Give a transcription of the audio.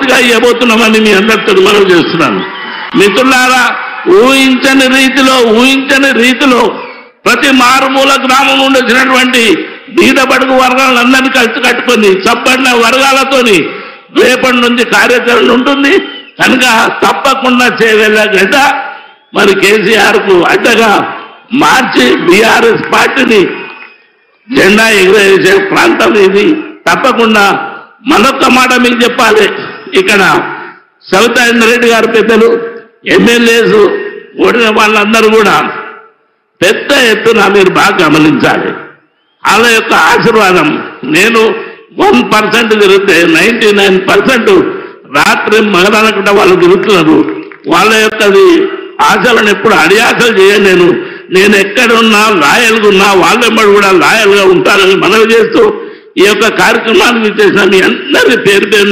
బహుమతిగా ఇవ్వబోతున్నామని మీ అందరితో మనం చేస్తున్నాను మిత్రులారా ఊహించని రీతిలో ఊహించని రీతిలో ప్రతి మారుమూల గ్రామం నుండి వచ్చినటువంటి బీద బడుగు వర్గాలందరినీ కలిసి కట్టుకొని చప్పడిన వర్గాలతోని రేపటి నుంచి కార్యాచరణ ఉంటుంది కనుక తప్పకుండా చేయగల గత మరి కేసీఆర్ కు అడ్డగా మార్చి బీఆర్ఎస్ పార్టీని జెండా ఎగురవేసే ప్రాంతం ఇది తప్పకుండా మరొక మాట మీకు చెప్పాలి ఇక్కడ సవితారేంద్ర రెడ్డి గారు పెద్దలు ఎమ్మెల్యేస్ ఓడిన వాళ్ళందరూ కూడా పెద్ద ఎత్తున మీరు బాగా గమనించాలి వాళ్ళ యొక్క ఆశీర్వాదం నేను వన్ పర్సెంట్ తిరిగితే నైంటీ నైన్ పర్సెంట్ రాత్రి మగదనకుండా వాళ్ళు తిరుగుతున్నారు వాళ్ళ యొక్కది ఆశలను ఎప్పుడు అడియాసలు చేయను నేను నేను ఎక్కడున్నా లాయల్గా ఉన్నా వాళ్ళ వెంబడి కూడా లాయల్గా ఉంటానని మనవి చేస్తూ ఈ యొక్క కార్యక్రమానికి చేసిన మీ అందరి పేరు పేరున